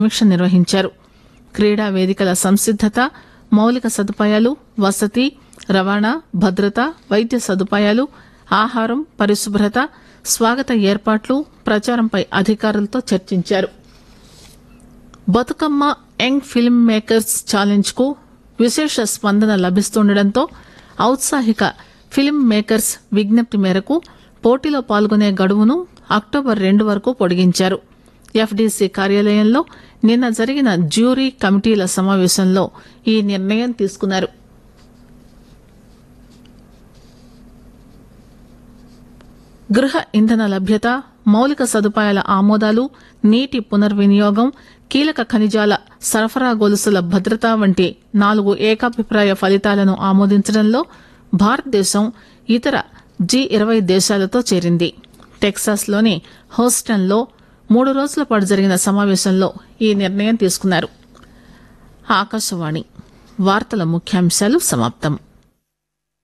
సమీక్ష నిర్వహించారు క్రీడా వేదికల సంసిద్దత మౌలిక సదుపాయాలు వసతి రవాణా భద్రత వైద్య సదుపాయాలు ఆహారం పరిశుభ్రత స్వాగత ఏర్పాట్లు ప్రచారంపై అధికారులతో చర్చించారు Bathukamma young film makers challenge కు విశేష స్పందన లభిస్తుండటంతో ఔత్సాహిక ఫిల్మ్ మేకర్స్ విజ్ఞప్తి మేరకు పోటీలో పాల్గొనే గడువును అక్టోబర్ రెండు వరకు పొడిగించారు ఎఫ్డీసీ కార్యాలయంలో నిన్న జరిగిన జ్యూరీ కమిటీల సమావేశంలో ఈ నిర్ణయం తీసుకున్నారు గృహ ఇంధన లభ్యత మౌలిక సదుపాయాల ఆమోదాలు నీటి పునర్వినియోగం కీలక ఖనిజాల సరఫరా గొలుసుల భద్రత వంటి నాలుగు ఏకాభిప్రాయ ఫలితాలను ఆమోదించడంలో భారతదేశం ఇతర జీ ఇరవై దేశాలతో చేరింది టెక్సాస్లోని హోస్టన్లో మూడు రోజుల పాటు జరిగిన సమావేశంలో ఈ నిర్ణయం తీసుకున్నారు ఆకాశవాణి వార్తల ముఖ్యాంశాలు సమాప్తం